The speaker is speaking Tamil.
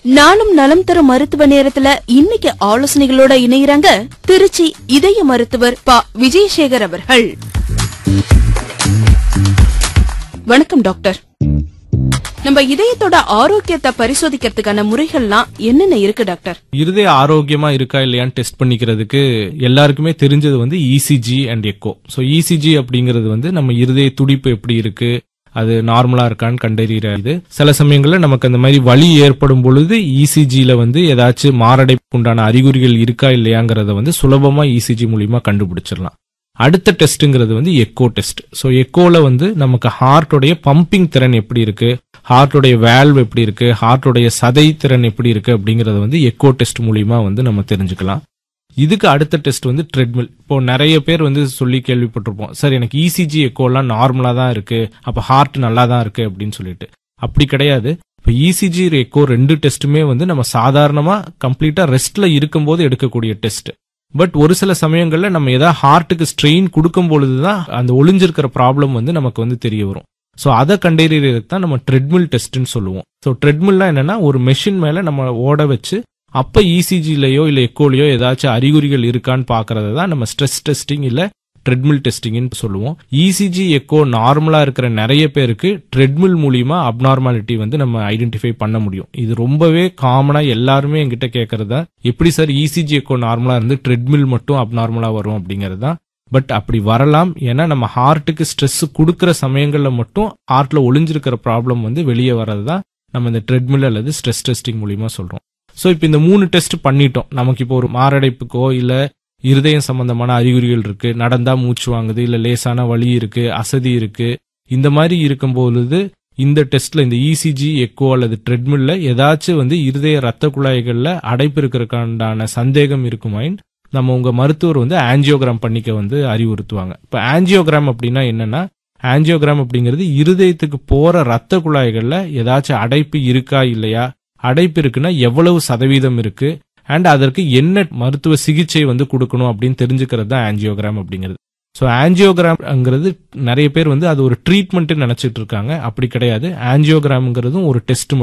நாளும் நலம் தரும் மருத்துவ நேரத்துல இன்னைக்கு ஆலோசனைகளோட இணையறாங்க திருச்சி இதய மருத்துவர் ப விஜயசேகர் அவர்கள் வணக்கம் டாக்டர் நம்ம இதயத்தோட ஆரோக்கியத்தை பரிசோதிக்கிறதுக்கான முறைகள்லாம் என்னென்ன இருக்கு டாக்டர் இருதய ஆரோக்கியமா இருக்கா இல்லையான்னு டெஸ்ட் பண்ணிக்கிறதுக்கு எல்லாருக்குமே தெரிஞ்சது வந்து ECG and echo so ECG அப்படிங்கிறது வந்து நம்ம இருதய துடிப்பு எப்படி இருக்கு அது நார்மலா இருக்கான்னு கண்டறிகிற இது சில சமயங்கள்ல நமக்கு அந்த மாதிரி வலி ஏற்படும் பொழுது இசிஜில வந்து ஏதாச்சும் மாரடைப்புக்கு உண்டான அறிகுறிகள் இருக்கா இல்லையாங்கிறத வந்து சுலபமா இசிஜி மூலியமா கண்டுபிடிச்சிடலாம் அடுத்த டெஸ்ட்ங்கிறது வந்து எக்கோ டெஸ்ட் ஸோ எக்கோல வந்து நமக்கு ஹார்ட்டோடைய பம்பிங் திறன் எப்படி இருக்கு ஹார்ட்டோடைய வேல்வ் எப்படி இருக்கு ஹார்ட்டோடைய சதை திறன் எப்படி இருக்கு அப்படிங்கறத வந்து எக்கோ டெஸ்ட் மூலியமா வந்து நம்ம தெரிஞ்சுக்கலாம் இதுக்கு அடுத்த டெஸ்ட் வந்து ட்ரெட்மில் இப்போ நிறைய பேர் வந்து சொல்லி கேள்விப்பட்டிருப்போம் சார் எனக்கு இசிஜி எக்கோலாம் நார்மலா தான் இருக்கு அப்ப ஹார்ட் நல்லா தான் இருக்கு அப்படின்னு சொல்லிட்டு அப்படி கிடையாது இப்போ இசிஜி எக்கோ ரெண்டு டெஸ்ட்டுமே வந்து நம்ம சாதாரணமா கம்ப்ளீட்டா ரெஸ்ட்ல இருக்கும்போது எடுக்கக்கூடிய டெஸ்ட் பட் ஒரு சில சமயங்கள்ல நம்ம ஏதாவது ஹார்ட்டுக்கு ஸ்ட்ரெயின் கொடுக்கும் பொழுதுதான் அந்த ஒளிஞ்சிருக்கிற ப்ராப்ளம் வந்து நமக்கு வந்து தெரிய வரும் ஸோ அதை கண்டறியறதுக்கு தான் நம்ம ட்ரெட்மில் டெஸ்ட்னு சொல்லுவோம் ஸோ ட்ரெட்மில்லாம் என்னன்னா ஒரு மெஷின் மேல நம்ம ஓட வச்சு அப்ப இசிஜிலயோ இல்ல எக்கோலயோ ஏதாச்சும் அறிகுறிகள் இருக்கான்னு பாக்குறத தான் நம்ம ஸ்ட்ரெஸ் டெஸ்டிங் இல்ல ட்ரெட்மில் டெஸ்டிங்னு சொல்லுவோம் இசிஜி எக்கோ நார்மலா இருக்கிற நிறைய பேருக்கு ட்ரெட்மில் மூலியமா அப்நார்மாலிட்டி வந்து நம்ம ஐடென்டிஃபை பண்ண முடியும் இது ரொம்பவே காமனா எல்லாருமே என்கிட்ட கேட்கறதா எப்படி சார் இசிஜி எக்கோ நார்மலா இருந்து ட்ரெட்மில் மட்டும் அப்நார்மலா வரும் அப்படிங்கிறது தான் பட் அப்படி வரலாம் ஏன்னா நம்ம ஹார்ட்டுக்கு ஸ்ட்ரெஸ் கொடுக்கிற சமயங்கள்ல மட்டும் ஹார்ட்ல ஒளிஞ்சிருக்கிற ப்ராப்ளம் வந்து வெளியே வர்றது தான் நம்ம இந்த ட்ரெட்மில் அல்லது ஸ்ட்ரெஸ் டெஸ்டிங் மூலியமா சொல்றோம் ஸோ இப்போ இந்த மூணு டெஸ்ட் பண்ணிட்டோம் நமக்கு இப்போ ஒரு மாரடைப்புக்கோ இல்ல இருதயம் சம்பந்தமான அறிகுறிகள் இருக்கு நடந்தா மூச்சு வாங்குது இல்ல லேசான வலி இருக்கு அசதி இருக்கு இந்த மாதிரி இருக்கும் பொழுது இந்த டெஸ்ட்ல இந்த இசிஜி எக்கோ அல்லது ட்ரெட்மில்ல ஏதாச்சும் வந்து இருதய ரத்த குழாய்கள்ல அடைப்பு இருக்கிறதுக்கான சந்தேகம் இருக்குமாயின் நம்ம உங்க மருத்துவர் வந்து ஆஞ்சியோகிராம் பண்ணிக்க வந்து அறிவுறுத்துவாங்க இப்ப ஆஞ்சியோகிராம் அப்படின்னா என்னன்னா ஆஞ்சியோகிராம் அப்படிங்கிறது இருதயத்துக்கு போற ரத்த குழாய்கள்ல ஏதாச்சும் அடைப்பு இருக்கா இல்லையா அடைப்பு இருக்குன்னா எவ்வளவு சதவீதம் இருக்கு அண்ட் அதற்கு என்ன மருத்துவ சிகிச்சை வந்து கொடுக்கணும் அப்படின்னு தெரிஞ்சுக்கிறது தான் ஆஞ்சியோகிராம் அப்படிங்கிறது ஸோ ஆஞ்சியோகிராம்ங்கிறது நிறைய பேர் வந்து அது ஒரு ட்ரீட்மெண்ட் நினைச்சிட்டு இருக்காங்க அப்படி கிடையாது ஆஞ்சியோகிராம்ங்கிறதும் ஒரு டெஸ்ட்